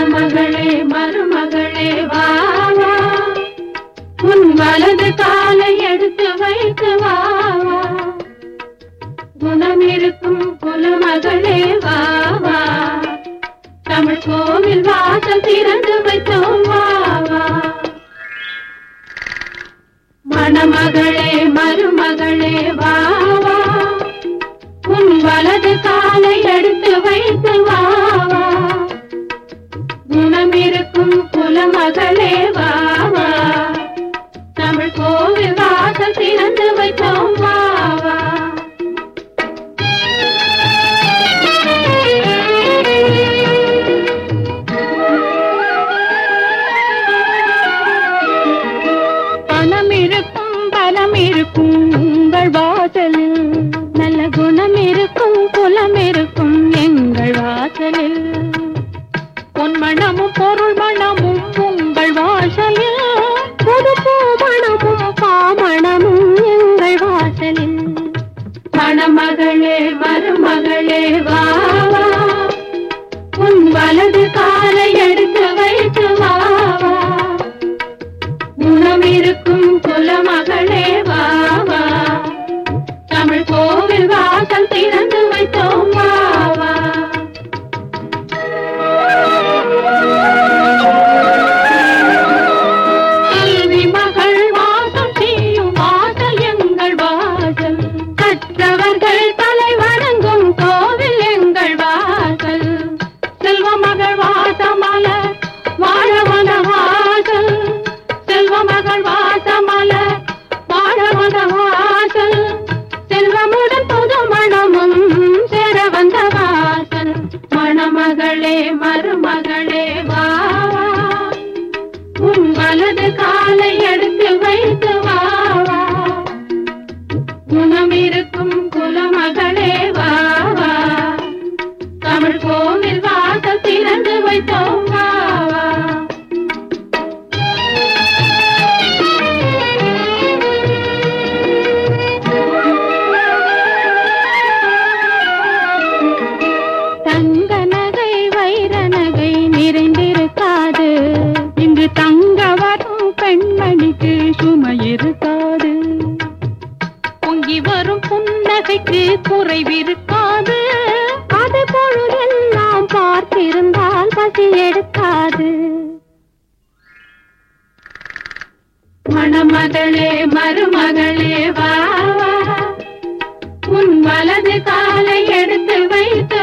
மணமகளே மருமகளே வா வா உன் வலது காலை எடுத்து வைத்து வா வா குணம் இருக்கும் குலமகளே வா வா தமிழ் கோவில் வாசல் திறந்து வைத்தோம் வா வா மணமகளே மருமகளே வா வா உன் வலது காலை எடுத்து வைத்து வா வா குணம் இருக்கும் குலமகளே வா வா தமிழ் கோவில் வாசல் திறந்து வைத்தோம் வா வா பணம் இருக்கும் பலம் இருக்கும் உங்கள் வாசலில் நல்ல குணம் இருக்கும் குலம் இருக்கும் எங்கள் வாசலில் பொன் மணமும் பொருள் மணமும் உங்கள் வாசலில் புது பூ மணமும் பாமணமும் எங்கள் வாசலில் மணமகளே மருமகளே வா வா உன் வலது காலை எடுத்து வைத்து வா வா குணம் இருக்கும் குலமகளே வா வா தமிழ் கோவில் வாசல் திறந்து வைத்தோம் வா வா கல்வி மகள் வாசம் செய்யும் வாசல் எங்கள் வாசல் கற்றவர்கள் தலை வணங்கும் கோவில் எங்கள் வாசல் செல்வ மகள் வாசமல வாழவன வாசல் செல்வ மகள் வாசமல வாழவன வாசல் செல்வமுடன் புது மணமும் சேர வந்த வாசல் மணமகளே மருமகளே வா வா. உன் வலது காலை எடுத்து வைத்து வா வா. குணம் இருக்கும் குலமகளே வா வா தமிழ் கோவில் வாசல் திறந்து வைத்தோம் வா வா தங்க நகை வைர நகை நிறைந்திருக்காது இங்கு தங்க வரும் பெண்மணிக்கு சுமை இருக்காது பொங்கி வரும் புன்னகைக்கு குறைவிருக்காது அது பொழுதெல்லாம் பார்த்திருந்தால் பசி எடுக்காது மணமகளே மருமகளே வா வா உன் வலது காலை எடுத்து வைத்து